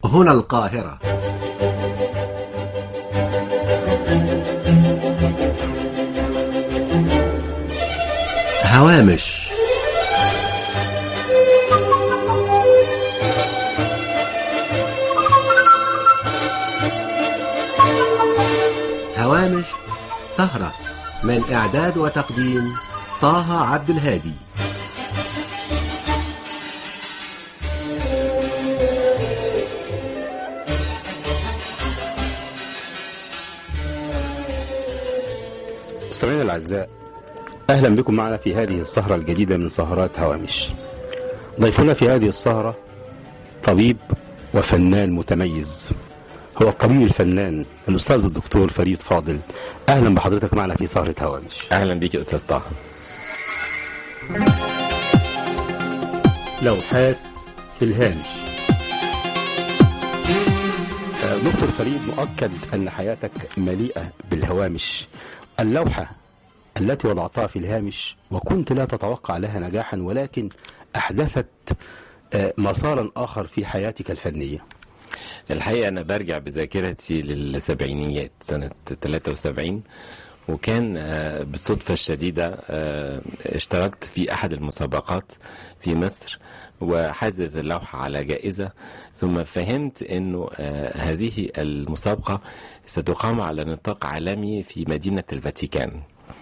هنا القاهرة هوامش هوامش سهرة من إعداد وتقديم طه عبد الهادي مستمعينا الاعزاء اهلا بكم معنا في هذه السهره الجديده من سهرات هوامش ضيفنا في هذه السهره طبيب وفنان متميز هو الطبيب الفنان الاستاذ الدكتور فريد فاضل اهلا بحضرتك معنا في سهره هوامش اهلا بيك يا استاذ طه لوحات في الهامش آه، دكتور فريد مؤكد ان حياتك مليئه بالهوامش اللوحه التي وضعتها في الهامش وكنت لا تتوقع لها نجاحا ولكن احدثت آه، مسارا اخر في حياتك الفنيه الحقيقه انا برجع بذاكرتي للسبعينيات سنه 73 وكان آه، بالصدفه الشديده آه، اشتركت في احد المسابقات في مصر وحازت اللوحه على جائزه ثم فهمت انه آه، هذه المسابقه ستقام على نطاق عالمي في مدينه الفاتيكان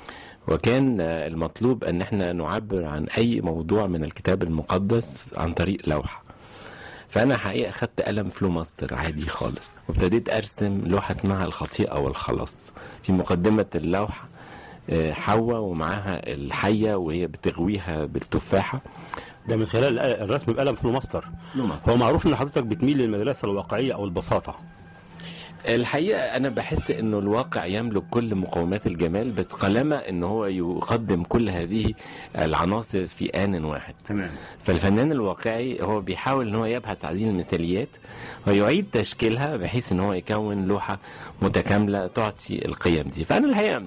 وكان آه، المطلوب ان احنا نعبر عن اي موضوع من الكتاب المقدس عن طريق لوحه فانا حقيقه خدت قلم فلوماستر عادي خالص وابتديت ارسم لوحه اسمها الخطيئه والخلاص في مقدمه اللوحه آه، حواء ومعاها الحيه وهي بتغويها بالتفاحه ده من خلال الرسم بقلم فلوماستر هو معروف ان حضرتك بتميل للمدرسه الواقعيه او البساطه الحقيقه انا بحس انه الواقع يملك كل مقومات الجمال بس قلما ان هو يقدم كل هذه العناصر في ان واحد تمام فالفنان الواقعي هو بيحاول ان هو يبحث عن هذه المثاليات ويعيد تشكيلها بحيث ان هو يكون لوحه متكامله تعطي القيم دي فانا الحقيقه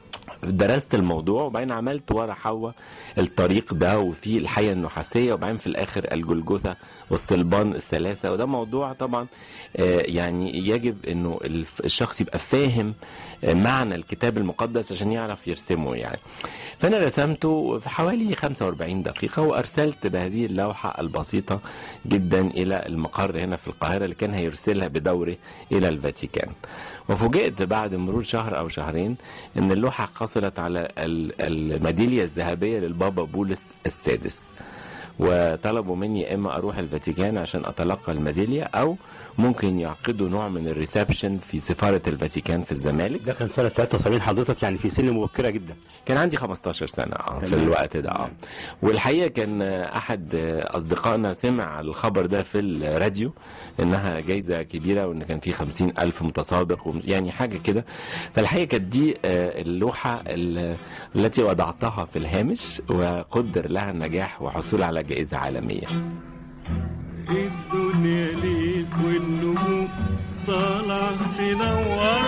درست الموضوع وبعدين عملت ورا حواء الطريق ده وفي الحية النحاسية وبعدين في الآخر الجلجثة والصلبان الثلاثة وده موضوع طبعا آه، يعني يجب انه الف- الشخص يبقى فاهم آه، معنى الكتاب المقدس عشان يعرف يرسمه يعني فأنا رسمته في حوالي 45 دقيقة وأرسلت بهذه اللوحة البسيطة جدا إلى المقر هنا في القاهرة اللي كان هيرسلها بدوره إلى الفاتيكان وفوجئت بعد مرور شهر أو شهرين أن اللوحة حصلت على ال- الميدالية الذهبية للبابا بولس السادس وطلبوا مني يا اما اروح الفاتيكان عشان اتلقى الميداليه او ممكن يعقدوا نوع من الريسبشن في سفاره الفاتيكان في الزمالك ده كان سنه 73 حضرتك يعني في سن مبكره جدا كان عندي 15 سنة اه في تمام. الوقت ده اه والحقيقة كان آه، أحد آه، أصدقائنا سمع الخبر ده في الراديو إنها جايزة كبيرة وإن كان في 50 ألف متسابق وم- يعني حاجة كده فالحقيقة كانت دي آه، اللوحة ال- التي وضعتها في الهامش وقدر لها النجاح وحصول على جائزة عالمية الدنيا ليك والنجوم طالع تنور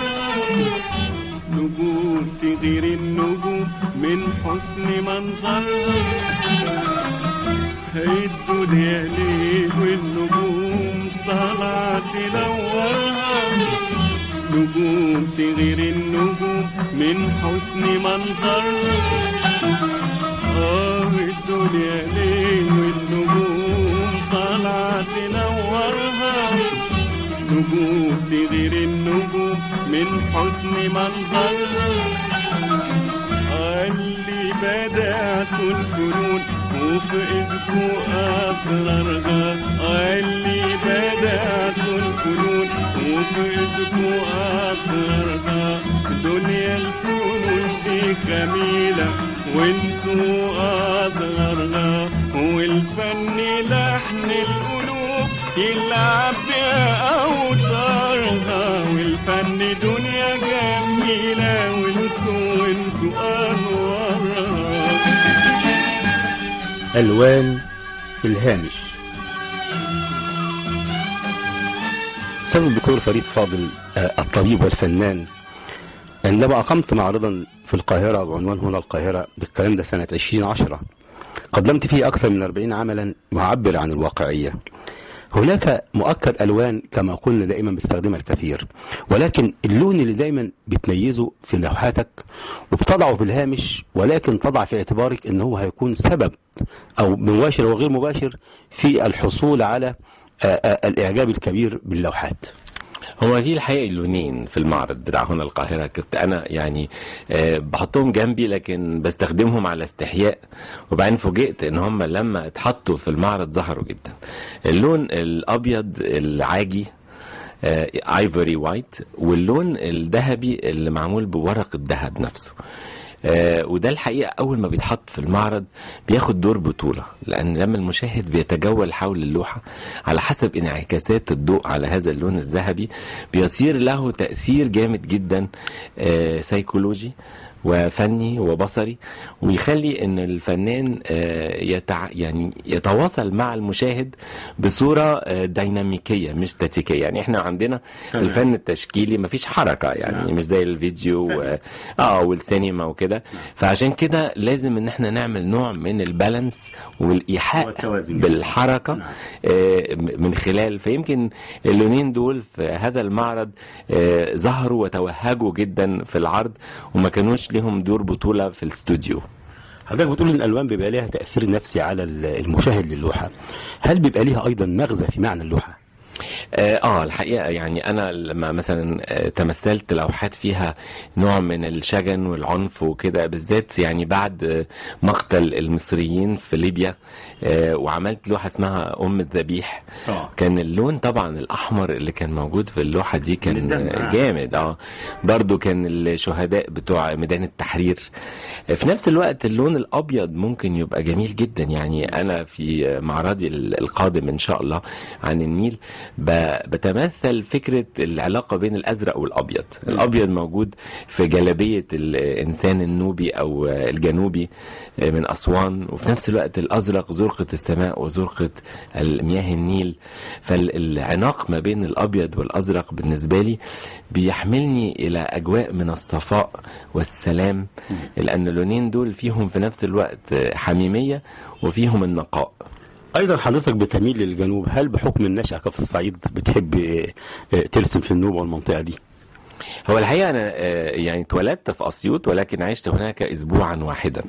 نجوم تغير النجوم من حسن منظرها الدنيا ليك والنجوم طالع تنورها نجوم تغير النجوم من حسن منظرها آه الدنيا ليه والنجوم طالعة تنورها نجوم تغير النجوم من حسن منظرها اللي بدأت الفنون وفي إيدكوا أسرارها اللي بدأت الفنون وفي إيدكوا أسرارها دنيا الفنون دي جميلة وانتوا أصغرها والفن لحن القلوب يلعب بأوتارها والفن دنيا جميلة وانتوا وانتوا أنوارها الوان في الهامش استاذ الدكتور فريد فاضل آه، الطبيب والفنان عندما اقمت معرضا في القاهره بعنوان هنا القاهره بالكلام ده سنه 2010 قدمت فيه اكثر من 40 عملا يعبر عن الواقعيه هناك مؤكد الوان كما قلنا دائما بتستخدمها الكثير ولكن اللون اللي دايما بتميزه في لوحاتك وبتضعه في الهامش ولكن تضع في اعتبارك ان هو هيكون سبب او مباشر وغير مباشر في الحصول على آه، آه، الاعجاب الكبير باللوحات هو في الحقيقه لونين في المعرض بتاع هنا القاهره كنت انا يعني آه، بحطهم جنبي لكن بستخدمهم على استحياء وبعدين فوجئت ان هم لما اتحطوا في المعرض ظهروا جدا اللون الابيض العاجي ايفوري وايت واللون الذهبي اللي معمول بورق الذهب نفسه آه وده الحقيقه اول ما بيتحط في المعرض بياخد دور بطوله لان لما المشاهد بيتجول حول اللوحه على حسب انعكاسات الضوء على هذا اللون الذهبي بيصير له تاثير جامد جدا آه سيكولوجي وفني وبصري ويخلي ان الفنان آه، يتع... يعني يتواصل مع المشاهد بصوره آه، ديناميكيه مش ستاتيكيه يعني احنا عندنا في الفن التشكيلي مفيش حركه يعني نعم. مش زي الفيديو و... اه والسينما وكده فعشان كده لازم ان احنا نعمل نوع من البالانس والايحاء والتوازن. بالحركه نعم. آه، من خلال فيمكن اللونين دول في هذا المعرض آه، ظهروا وتوهجوا جدا في العرض وما كانوش لهم دور بطولة في الاستوديو حضرتك بتقول ان الالوان بيبقى ليها تاثير نفسي على المشاهد للوحه هل بيبقى ليها ايضا مغزى في معنى اللوحه اه آه، الحقيقه يعني انا لما مثلا آه، تمثلت لوحات فيها نوع من الشجن والعنف وكده بالذات يعني بعد آه، مقتل المصريين في ليبيا آه، وعملت لوحه اسمها ام الذبيح آه. كان اللون طبعا الاحمر اللي كان موجود في اللوحه دي من كان الدم، آه، آه. جامد اه برضو كان الشهداء بتوع ميدان التحرير آه، في نفس الوقت اللون الابيض ممكن يبقى جميل جدا يعني انا في معرضي القادم ان شاء الله عن النيل ب- بتمثل فكره العلاقه بين الازرق والابيض الابيض موجود في جلابيه الانسان النوبي او الجنوبي من اسوان وفي نفس الوقت الازرق زرقه السماء وزرقه المياه النيل فالعناق ما بين الابيض والازرق بالنسبه لي بيحملني الى اجواء من الصفاء والسلام لان اللونين دول فيهم في نفس الوقت حميميه وفيهم النقاء ايضا حضرتك بتميل للجنوب هل بحكم النشأة في الصعيد بتحب آه، آه، ترسم في النوبة والمنطقة دي هو الحقيقه انا آه، يعني اتولدت في اسيوط ولكن عشت هناك اسبوعا واحدا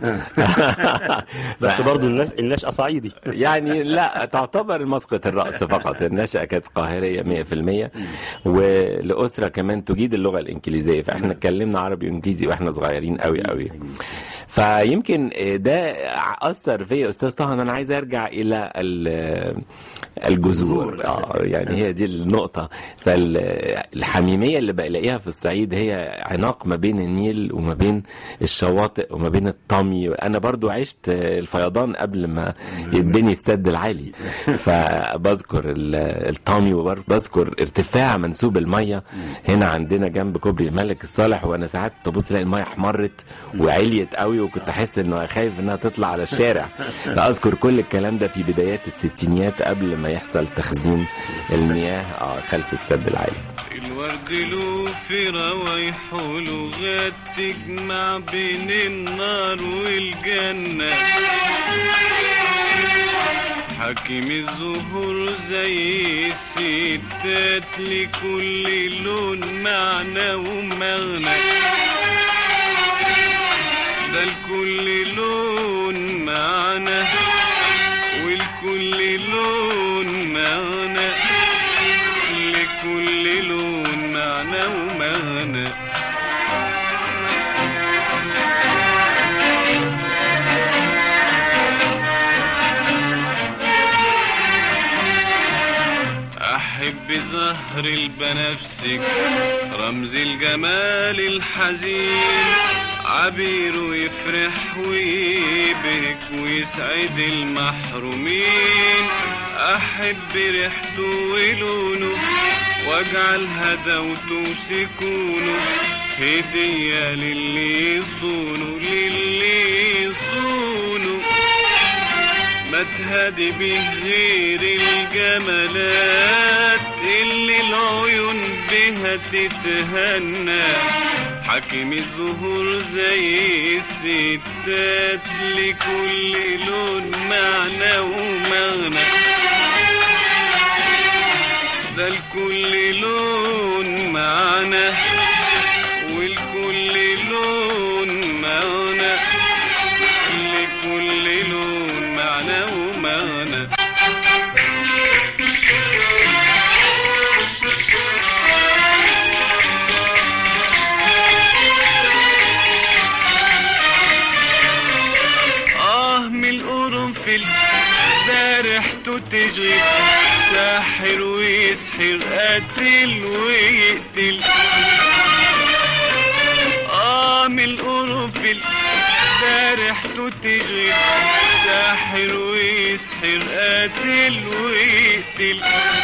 بس ف- برضو الناس النشأة صعيدي يعني لا تعتبر مسقط الرأس فقط النشأة كانت قاهرية 100% ولأسرة كمان تجيد اللغة الإنجليزية فإحنا اتكلمنا عربي وإنجليزي وإحنا صغيرين قوي قوي فيمكن ده أثر فيا أستاذ طه إن أنا عايز أرجع إلى ال- الجذور الجذور آه الأساسية. يعني هي دي النقطة فالحميمية اللي بلاقيها في الصعيد هي عناق ما بين النيل وما بين الشواطئ وما بين الطمي أنا برضو عشت الفيضان قبل ما يتبني السد العالي فبذكر ال- الطامي وبذكر ارتفاع منسوب المية هنا عندنا جنب كوبري الملك الصالح وأنا ساعات تبص الاقي المية احمرت وعليت قوي وكنت أحس إنه خايف إنها تطلع على الشارع فأذكر كل الكلام ده في بدايات الستينيات قبل ما يحصل تخزين المياه آه، خلف السد العالي الورد له في روايحه لغات تجمع بين النار والجنة حكيم الزهور زي الستات لكل لون معنى ومغنى ده لكل لون معنى ولكل لون معنى لكل لون معنى ومعنى أحب زهر البنفسج رمز الجمال الحزين عبير يفرح ويبهك ويسعد المحرومين أحب ريحته ولونه واجعل هدوته سكونه هدية للي يصونه للي يصونه ما تهدي به غير الجمالات اللي العيون بها تتهنى حكيم الزهور زي الستات لكل لون معنى ومغنى ده لكل لون معنى ولكل لون معنى لكل لون معنى ومعنى آه من القرنفل ده ريحته تشغل ساحر ويسحر قاتل ويقتل آه من القرنفل ده ريحته تشغل ساحر ويسحر قاتل ويقتل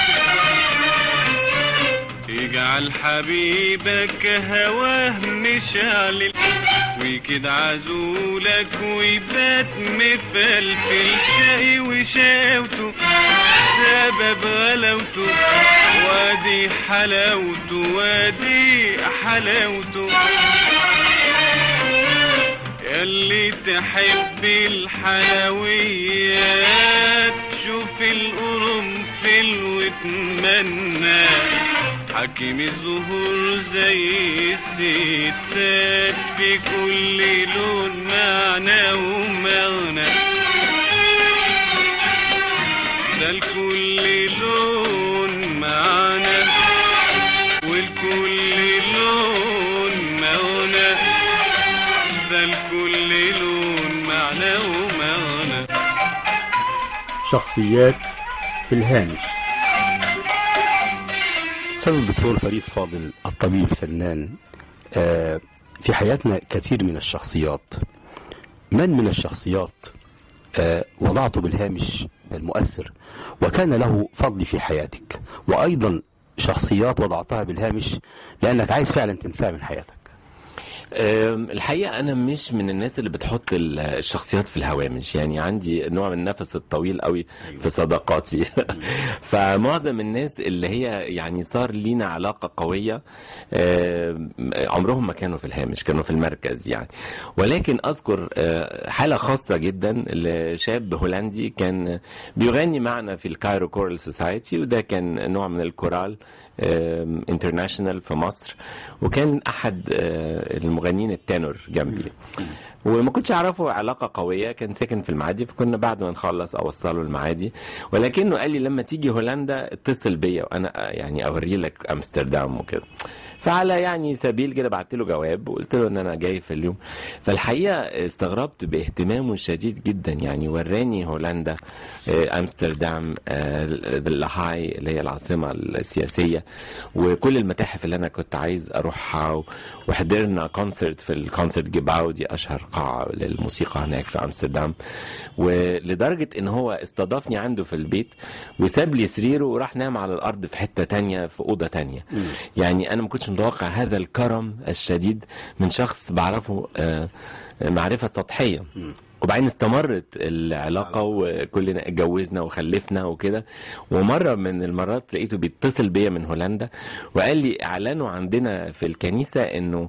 يجعل حبيبك هواه مشعل ويكد عزولك ويبات مفلفل شقي وشاوته سبب غلاوته وادي حلاوته وادي حلاوته ياللي تحب الحلويات شوف القرنفل واتمنى حكيم الزهور زي الستات في كل لون معنى ومغنى ده لكل لون معنى والكل لون مغنى ده لكل لون معنى ومغنى شخصيات في الهامش أستاذ الدكتور فريد فاضل الطبيب الفنان آه، في حياتنا كثير من الشخصيات من من الشخصيات آه، وضعته بالهامش المؤثر وكان له فضل في حياتك وأيضا شخصيات وضعتها بالهامش لأنك عايز فعلا تنساها من حياتك أم، الحقيقة أنا مش من الناس اللي بتحط ال- الشخصيات في الهوامش يعني عندي نوع من النفس الطويل قوي في صداقاتي فمعظم الناس اللي هي يعني صار لينا علاقة قوية أم، عمرهم ما كانوا في الهامش كانوا في المركز يعني ولكن أذكر أه، حالة خاصة جدا لشاب هولندي كان بيغني معنا في الكايرو كورال سوسايتي وده كان نوع من الكورال انترناشونال في مصر وكان احد آه، المغنيين التنور جنبي وما كنتش اعرفه علاقه قويه كان ساكن في المعادي فكنا بعد ما نخلص اوصله المعادي ولكنه قال لي لما تيجي هولندا اتصل بيا وانا آه، يعني اوري لك امستردام وكده فعلى يعني سبيل كده بعت له جواب وقلت له ان انا جاي في اليوم فالحقيقه استغربت باهتمامه الشديد جدا يعني وراني هولندا آه، امستردام آه، لاهاي اللي هي العاصمه السياسيه وكل المتاحف اللي انا كنت عايز اروحها و- وحضرنا كونسرت في الكونسرت جيباو دي اشهر قاعه للموسيقى هناك في امستردام ولدرجه ان هو استضافني عنده في البيت وساب لي سريره وراح نام على الارض في حته تانية في اوضه تانية يعني انا ما كنتش متوقع هذا الكرم الشديد من شخص بعرفه آه، معرفه سطحيه وبعدين استمرت العلاقه وكلنا اتجوزنا وخلفنا وكده ومره من المرات لقيته بيتصل بيا من هولندا وقال لي اعلنوا عندنا في الكنيسه انه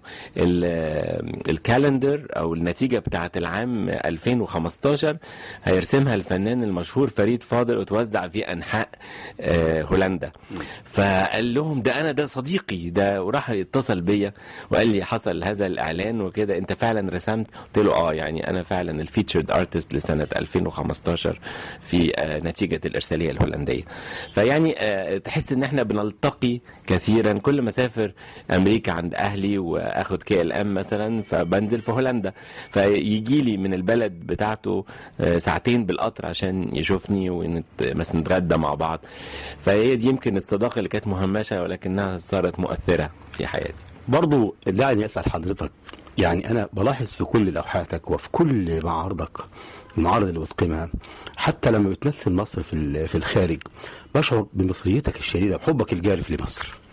ال- الكالندر او النتيجه بتاعه العام 2015 هيرسمها الفنان المشهور فريد فاضل وتوزع في انحاء آه، هولندا فقال لهم ده انا ده صديقي ده وراح يتصل بيا وقال لي حصل هذا الاعلان وكده انت فعلا رسمت قلت له اه يعني انا فعلا الفيتشرد ارتست لسنه 2015 في آه، نتيجه الارساليه الهولنديه فيعني آه، تحس ان احنا بنلتقي كثيرا كل ما اسافر امريكا عند اهلي واخد كي ال ام مثلا فبنزل في هولندا فيجي لي من البلد بتاعته آه، ساعتين بالقطر عشان يشوفني ومثلا نتغدى مع بعض فهي دي يمكن الصداقه اللي كانت مهمشه ولكنها صارت مؤثره في حياتي برضو دعني أسأل حضرتك يعني أنا بلاحظ في كل لوحاتك وفي كل معارضك المعارض اللي بتقيمها حتى لما بتمثل مصر في ال- في الخارج بشعر بمصريتك الشديدة بحبك الجارف لمصر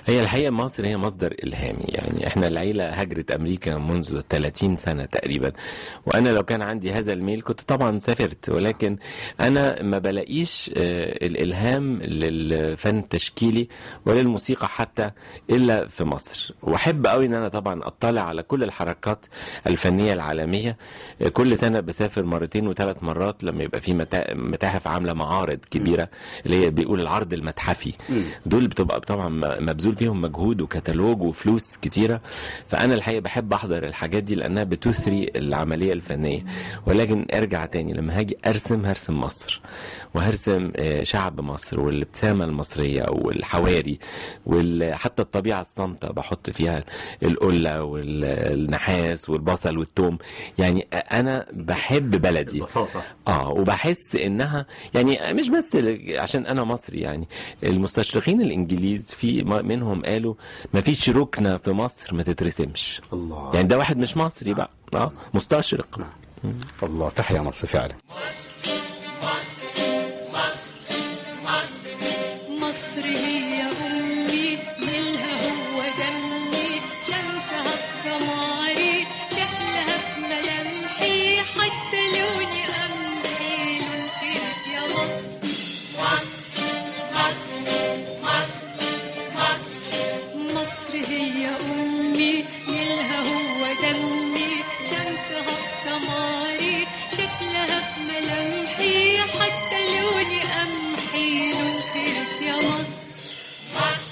هي الحقيقة مصر هي مصدر إلهامي يعني إحنا العيلة هجرت أمريكا منذ 30 سنة تقريبا وأنا لو كان عندي هذا الميل كنت طبعا سافرت ولكن أنا ما بلاقيش آه، الإلهام للفن التشكيلي وللموسيقى حتى إلا في مصر وأحب قوي إن أنا طبعا أطلع على كل الحركات الفنية العالمية آه، كل سنة بسافر مرتين وثلاث مرات لما يبقى في متا- متاحف عاملة معارض كبيرة اللي هي بيقول العرض المتحفي دول بتبقى طبعا م- مبذول فيهم مجهود وكتالوج وفلوس كتيره فانا الحقيقه بحب احضر الحاجات دي لانها بتثري العمليه الفنيه ولكن ارجع تاني لما هاجي ارسم هرسم مصر وهرسم آه، شعب مصر والابتسامه المصريه والحواري وحتى الطبيعه الصامته بحط فيها القله والنحاس والبصل والثوم يعني انا بحب بلدي ببساطه اه وبحس انها يعني مش بس ل- عشان انا مصري يعني المستشرقين الانجليز في م- منهم قالوا ما فيش ركنه في مصر ما تترسمش الله يعني ده واحد مش مصري بقى اه مستشرق الله تحيا مصر فعلا مصر هي أمي نيلها هو دمي شمسها بسماري شكلها في ملامحي حتى لوني قمحي لون خيرك يا مصر مصر هي أمي نيلها هو دمي شمسها بسماري شكلها في ملامحي حتى لوني قمحي لون خيرك يا مصر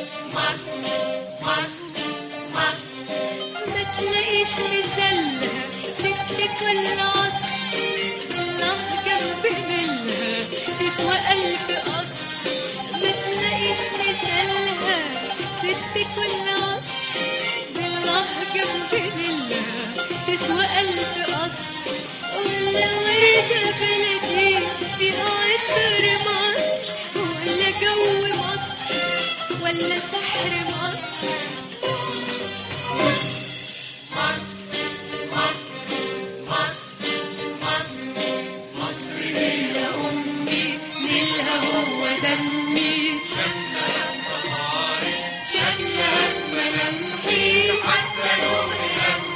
ما تلاقيش مثلها ست كل عصر الله جنب نيلها تسوى ألف قصر ما تلاقيش مثلها ست كل عصر بالله جنب نيلها تسوى ألف قصر ولا وردة بلدي فيها عطر مصر ولا جو مصر ولا سحر مصر هي أمي نيلها هو دمي شمسها صباري شكلها في ملامحي حتى لوني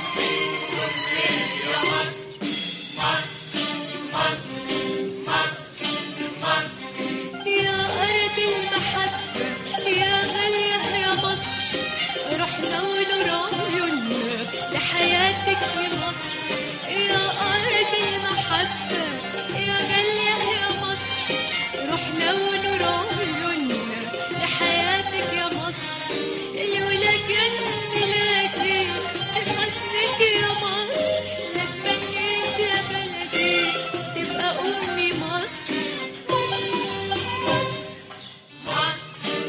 يا أرض المحبة يا غالية يا مصر رحنا ونور عيوننا لحياتك يا مصر يا أرض المحبة يا غالية يا مصر رحنا ونور عيوننا لحياتك يا مصر لولا كان ميلادي بحضنك يا مصر لاتمنيت يا بلدي تبقى أمي مصر مصر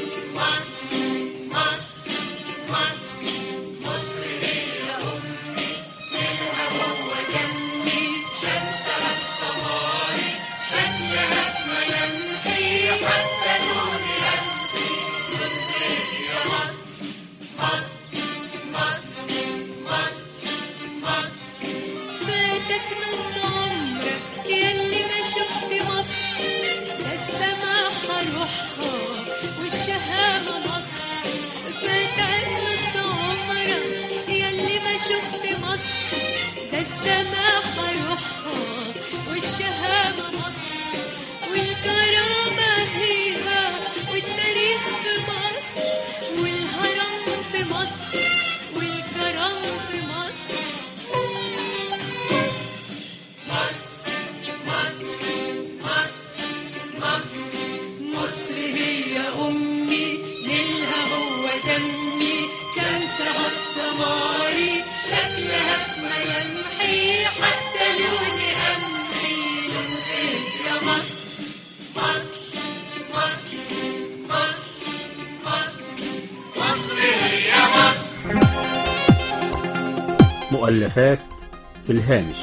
دمي شمسها بسماري شكلها في ملامحي حتى لوني قلبي لون غيري يا مصر مصر مصر مصر مصر فاتك نص عمرك ياللي ما شفت مصر لا السماحة روحها والشهامة مصر فاتك نص عمرك ياللي ما شفت مصر ده السماحة روحها والشهامة مصر والكرامة هيها والتاريخ في مصر والهرم في مصر والكرم في مصر مصر هي أمي نيلها هو دمي شمسها في سماري شكلها في ملامحي حتى لوني قمحي لون خير يا مصر مصر مصر مصر مصر مصر هي مصر مؤلفات في الهامش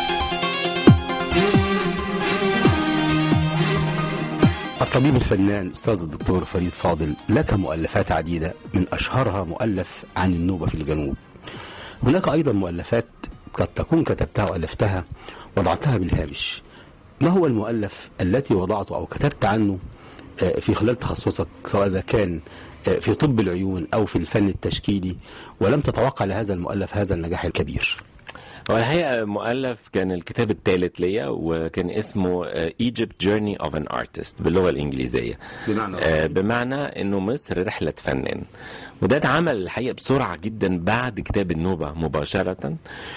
الطبيب الفنان أستاذ الدكتور فريد فاضل لك مؤلفات عديدة من أشهرها مؤلف عن النوبة في الجنوب هناك أيضا مؤلفات قد تكون كتبتها وألفتها وضعتها بالهامش ما هو المؤلف التي وضعته أو كتبت عنه آه، في خلال تخصصك سواء إذا كان آه، في طب العيون او في الفن التشكيلي ولم تتوقع لهذا المؤلف هذا النجاح الكبير هو الحقيقة مؤلف كان الكتاب الثالث ليا وكان اسمه آه، Egypt Journey of an Artist باللغة الإنجليزية بمعنى آه، بمعنى انه مصر رحلة فنان وده اتعمل الحقيقة بسرعة جدا بعد كتاب النوبة مباشرة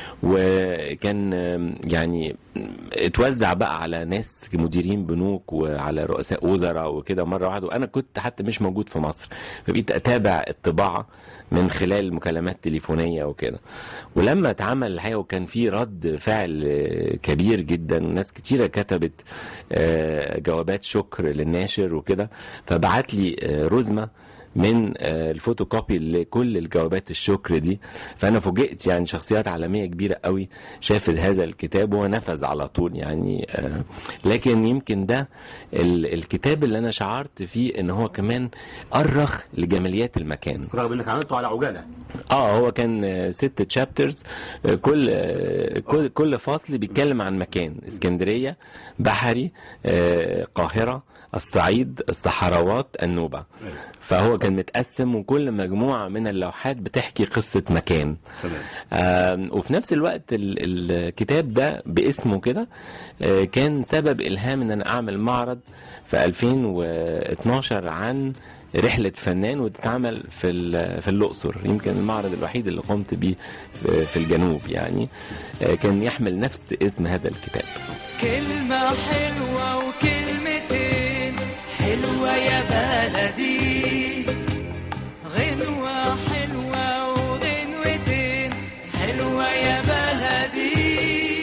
وكان آم، يعني اتوزع بقى على ناس مديرين بنوك وعلى رؤساء وزراء وكده مرة واحدة وانا كنت حتى مش موجود في مصر فبقيت اتابع الطباعة من خلال مكالمات تليفونية وكده ولما اتعمل الحقيقة وكان في رد فعل آه، كبير جدا وناس كتيرة كتبت آه، جوابات شكر للناشر وكده فبعت لي آه، رزمة من آه، الفوتوكوبي لكل الجوابات الشكر دي فانا فوجئت يعني شخصيات عالميه كبيره قوي شافت هذا الكتاب ونفذ على طول يعني آه، لكن يمكن ده ال- الكتاب اللي انا شعرت فيه ان هو كمان ارخ لجماليات المكان رغم انك عملته على عجاله اه هو كان آه، ست تشابترز كل آه، كل كل فصل بيتكلم عن مكان اسكندريه بحري آه، القاهره الصعيد الصحراوات النوبه فهو كان متقسم وكل مجموعه من اللوحات بتحكي قصه مكان تمام آم، وفي نفس الوقت ال- الكتاب ده باسمه كده آه، كان سبب الهام ان انا اعمل معرض في 2012 عن رحلة فنان وتتعمل في ال- في الأقصر يمكن المعرض الوحيد اللي قمت بيه في- في الجنوب يعني آه، كان يحمل نفس اسم هذا الكتاب كلمة حلوة وكلمتين حلوة يا بلدي غنوة حلوة وغنوتين حلوة يا بلدي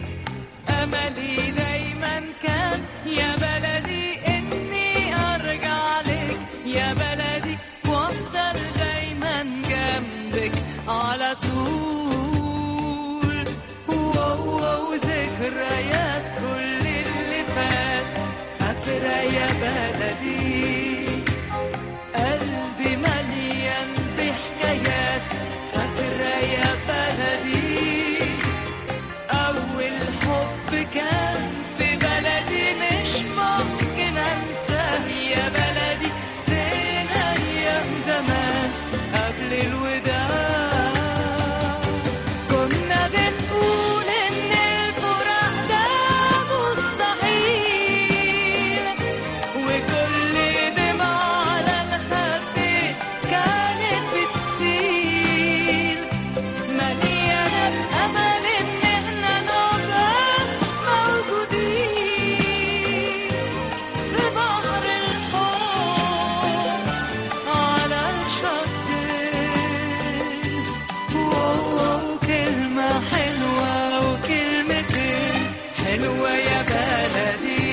أملي دايما كان يا بلدي إني أرجع لك يا بلدي وأفضل دايما جنبك على طول واو واو ذكريات كل اللي فات فاكرة يا بلدي قلبي مليان بحكايات فاكرة يا بلدي أول حب كان في بلدي مش ممكن أنساه يا بلدي فين أيام زمان قبل الوداع كنا بنقول إن الفراق ده مستحيل وكل دمعة على الخد كانت بتسيل مليانة بأمل إن إحنا نبقى موجودين في بحر الحب على الشطين واو كلمة حلوة وكلمتين حلوة يا بلدي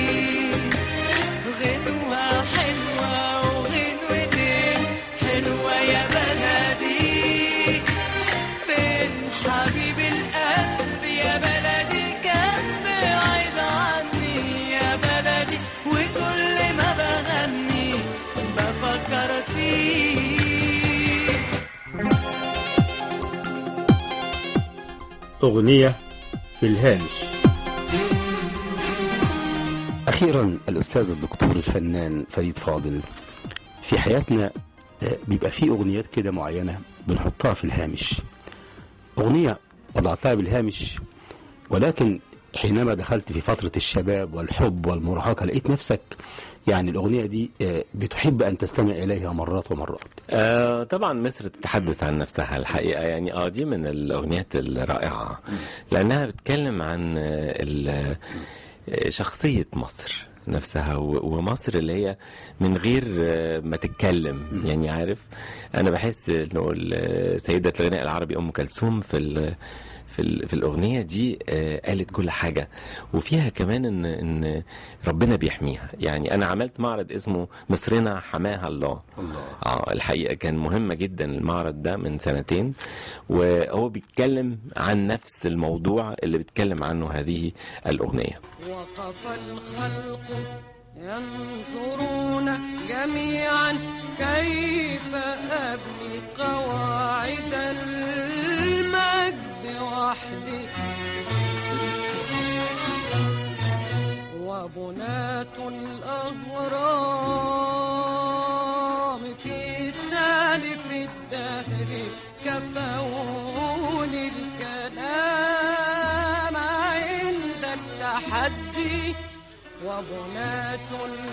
غنوة حلوة وغنوتين حلوة يا بلدي فين حبيب القلب يا بلدي كان بعيد عني يا بلدي وكل ما بغني بفكر فيه أغنية في الهامش أخيرا الأستاذ الدكتور الفنان فريد فاضل في حياتنا آه، بيبقى في أغنيات كده معينة بنحطها في الهامش أغنية وضعتها بالهامش ولكن حينما دخلت في فترة الشباب والحب والمراهقة لقيت نفسك يعني الأغنية دي آه، بتحب أن تستمع إليها مرات ومرات آه طبعا مصر تتحدث عن نفسها الحقيقة يعني اه دي من الأغنيات الرائعة لأنها بتتكلم عن آه، ال- آه، شخصية مصر نفسها و- ومصر اللي هي من غير آه، ما تتكلم يعني عارف أنا بحس إنه ال- سيدة الغناء العربي أم كلثوم في ال- في ال- في الاغنيه دي آه، قالت كل حاجه وفيها كمان ان ان ربنا بيحميها يعني انا عملت معرض اسمه مصرنا حماها الله الله اه الحقيقه كان مهم جدا المعرض ده من سنتين وهو بيتكلم عن نفس الموضوع اللي بيتكلم عنه هذه الاغنيه وقف الخلق ينظرون جميعا كيف أبني قواعد المجد وحدي وبناة الأهرام في سالف الدهر كفون الكلام عند التحدي وبناة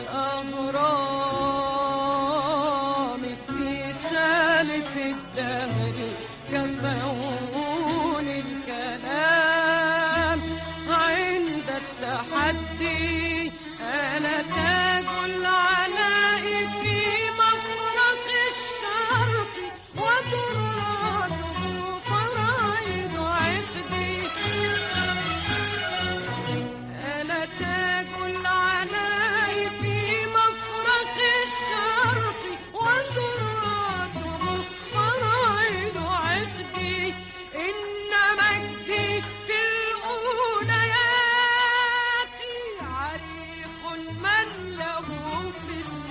الأهرام في سالف الدهر كفون الكلام عند التحدي أنا تاج العلاء في مفرق الشرق ودراته فرائض عقدي أنا تاج العلاء في مفرق الشرق وذراته فرائض عقدي إن مجدي في الأوليات عريق من له مثل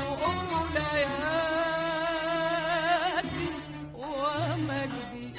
أولياتي ومجدي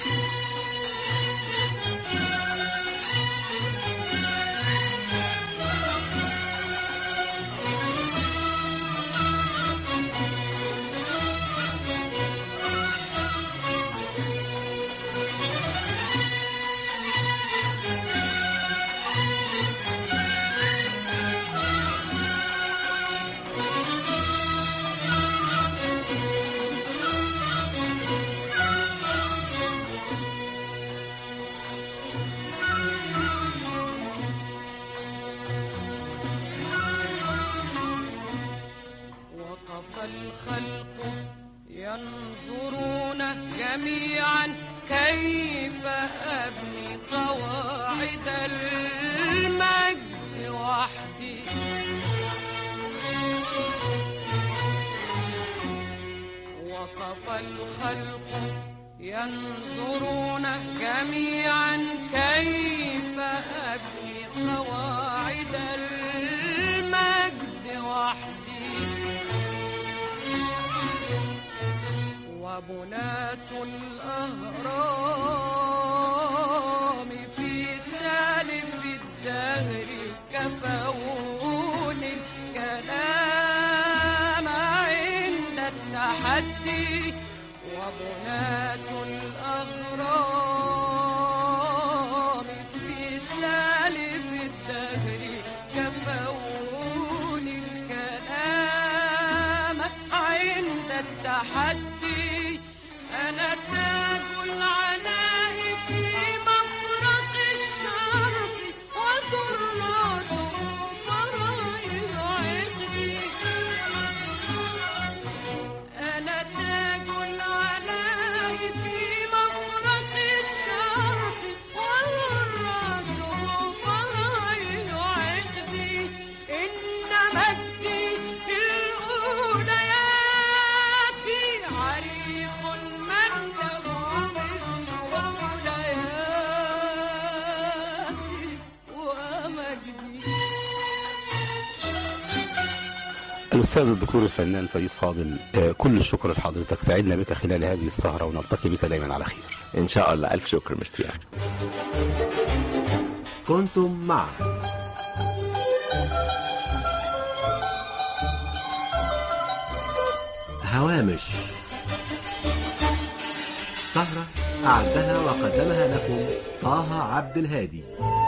وقف الخلق ينظرون جميعا كيف أبني قواعد المجد وحدي وقف الخلق ينظرون جميعا كيف أبني قواعد المجد وحدي وبناة الأهرام في سالف الدهر كفون الكلام عند التحدي وبناة الأهرام في سالف الدهر كفون الكلام عند التحدي أنا تاج العلاء في مفرق الشرق وذراته فرائض عقدي أنا تاج العلاء في مفرق الشرق وذراته فرائض عقدي إن مجدي في الأوليات عريق من له مثل أولياتي ومجدي الأستاذ الدكتور الفنان فريد فاضل آه، كل الشكر لحضرتك سعدنا بك خلال هذه السهرة ونلتقي بك دايما على خير إن شاء الله ألف شكر ميرسي كنتم مع هوامش سهرة أعدها وقدمها لكم طه عبد الهادي